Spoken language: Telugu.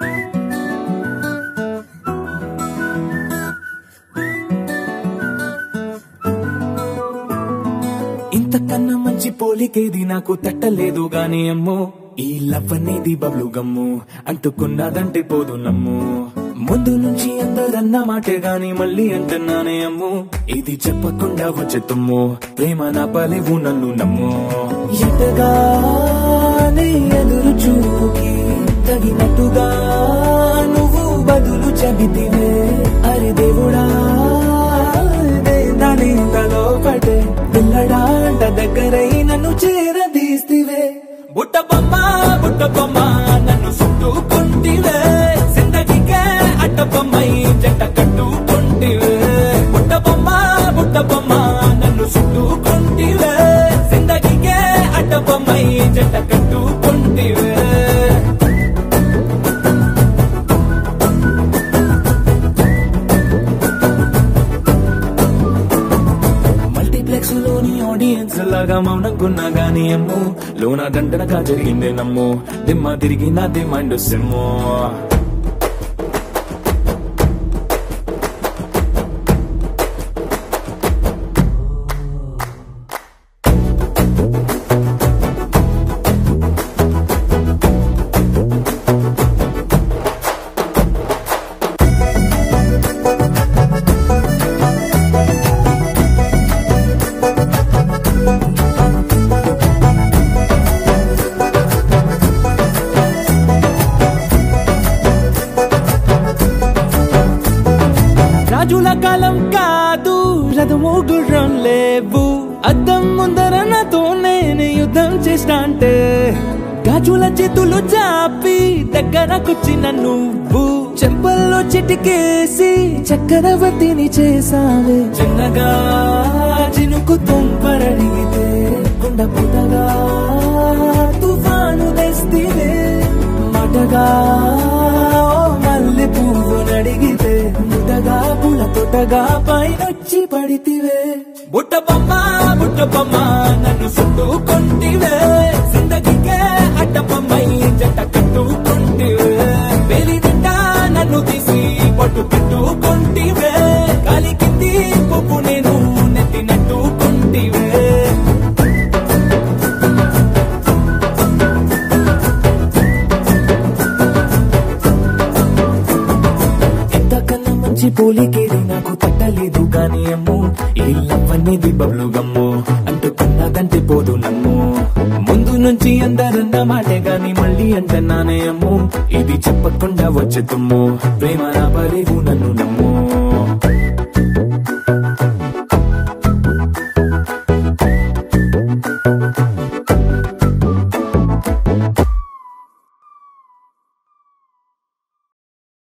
ఇంతకన్నా మంచి పోలికేది నాకు తట్టలేదు గాని అమ్మో ఈ లవ్ అనేది బబ్లు గమ్ము అంటుకున్నదంటే పోదు నమ్ము ముందు నుంచి అందరన్న మాటే గాని మళ్ళీ అంటున్నానే అమ్ము ఇది చెప్పకుండా వచ్చే తుమ్ము ప్రేమ నా పలేవు నన్ను నమ్ము ఎటగానే ఎదురు చూకి తగినట్టుగా నువ్వు బదులు చెబితివే అరే దేవుడా దాని తలో పడే పిల్లడాంట దగ్గరై నన్ను చేరదీస్తివే బుట్ట బొమ్మ బుట్ట బొమ్మ నన్ను చుట్టుకుంటివే జిందగీకే అడ్డ బొమ్మై జంట కట్టుకుంటివే బుట్ట బొమ్మ బుట్ట బొమ్మ నన్ను చుట్టుకుంటివే జిందగీకే అడ్డ బొమ్మై జంట కట్టుకుంటివే మల్టీప్లెక్స్ లోని ఆడియన్స్ లాగా మౌనంకున్నా గానీ అమ్ము లోన దండనగా జరిగిందే నమ్ము దిమ్మ తిరిగి నాది మైండ్ సిమ్ము రాజుల కాలం కాదు రథము గుర్రం లేవు అద్దం ముందర నాతో నేను యుద్ధం చేస్తా అంటే గాజుల చేతులు చాపి దగ్గరకొచ్చిన నువ్వు చెంపల్లో చిటికేసి చక్రవర్తిని చేసావే చిన్నగా చినుకు తుంపరడిగితే కుండ పుటగా తుఫాను తెస్తివే మాటగా ఓ మల్లె పువ్వు నడిగితే ముటగా పుల తొటగా పైనొచ్చి పడితివే బుట్ట బొమ్మ బుట్ట బొమ్మ నన్ను చుట్టుకుంటివే జిందగీకే అడ్డ బొమ్మై జంట కట్టుకుంటివే వేలి నిండా నన్ను తీసి పట్టు పెట్టుకుంటివే కాలి కింది పువ్వు నేను నెత్తినట్టుకుంటివే ఎంతకన్నా మంచి పోలికేది నాకు తట్టలేదు కానీ అమ్ము ఈ లవ్ అనేది బబ్లు గమ్ము అంటుకున్నదంటే పోదు నమ్ము ముందు నుంచి అందరన్న మాటే గాని మళ్ళీ అంటున్నానే అమ్ము ఇది చెప్పకుండా వచ్చే తుమ్ము ప్రేమ నా పలేవు నన్ను నమ్ము